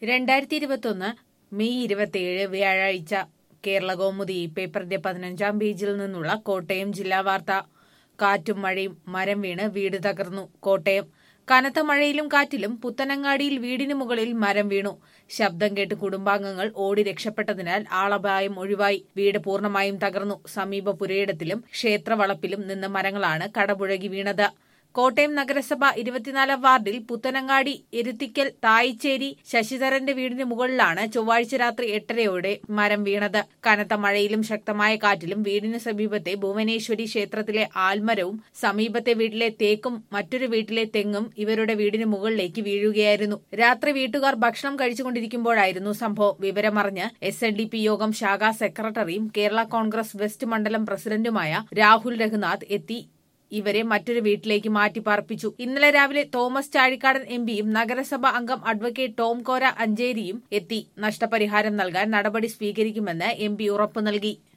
രണ്ടായിരത്തി ഇരുപത്തൊന്ന് മെയ് ഇരുപത്തിയേഴ് വ്യാഴാഴ്ച കേരള കൗമുദി പേപ്പറിന്റെ പതിനഞ്ചാം പേജിൽ നിന്നുള്ള കോട്ടയം ജില്ലാ വാർത്ത കാറ്റും മഴയും മരം വീണ് വീട് തകർന്നു കോട്ടയം കനത്ത മഴയിലും കാറ്റിലും പുത്തനങ്ങാടിയിൽ വീടിന് മുകളിൽ മരം വീണു ശബ്ദം കേട്ട് കുടുംബാംഗങ്ങൾ ഓടി രക്ഷപ്പെട്ടതിനാൽ ആളപായം ഒഴിവായി വീട് പൂർണ്ണമായും തകർന്നു സമീപ പുരയിടത്തിലും ക്ഷേത്രവളപ്പിലും നിന്ന് മരങ്ങളാണ് കടപുഴകി വീണത് കോട്ടയം നഗരസഭ ഇരുപത്തിനാലാം വാർഡിൽ പുത്തനങ്ങാടി എരുത്തിക്കൽ തായിച്ചേരി ശശിധരന്റെ വീടിന് മുകളിലാണ് ചൊവ്വാഴ്ച രാത്രി എട്ടരയോടെ മരം വീണത് കനത്ത മഴയിലും ശക്തമായ കാറ്റിലും വീടിന് സമീപത്തെ ഭുവനേശ്വരി ക്ഷേത്രത്തിലെ ആൽമരവും സമീപത്തെ വീട്ടിലെ തേക്കും മറ്റൊരു വീട്ടിലെ തെങ്ങും ഇവരുടെ വീടിന് മുകളിലേക്ക് വീഴുകയായിരുന്നു രാത്രി വീട്ടുകാർ ഭക്ഷണം കഴിച്ചുകൊണ്ടിരിക്കുമ്പോഴായിരുന്നു സംഭവം വിവരമറിഞ്ഞ് എസ് എൻ ഡി പി യോഗം ശാഖാ സെക്രട്ടറിയും കേരള കോൺഗ്രസ് വെസ്റ്റ് മണ്ഡലം പ്രസിഡന്റുമായ രാഹുൽ രഘുനാഥ് എത്തി ഇവരെ മറ്റൊരു വീട്ടിലേക്ക് മാറ്റിപ്പാർപ്പിച്ചു ഇന്നലെ രാവിലെ തോമസ് ചാഴിക്കാടൻ എം പിയും നഗരസഭ അംഗം അഡ്വക്കേറ്റ് ടോം കോര അഞ്ചേരിയും എത്തി നഷ്ടപരിഹാരം നൽകാൻ നടപടി സ്വീകരിക്കുമെന്ന് എം പി ഉറപ്പു നൽകി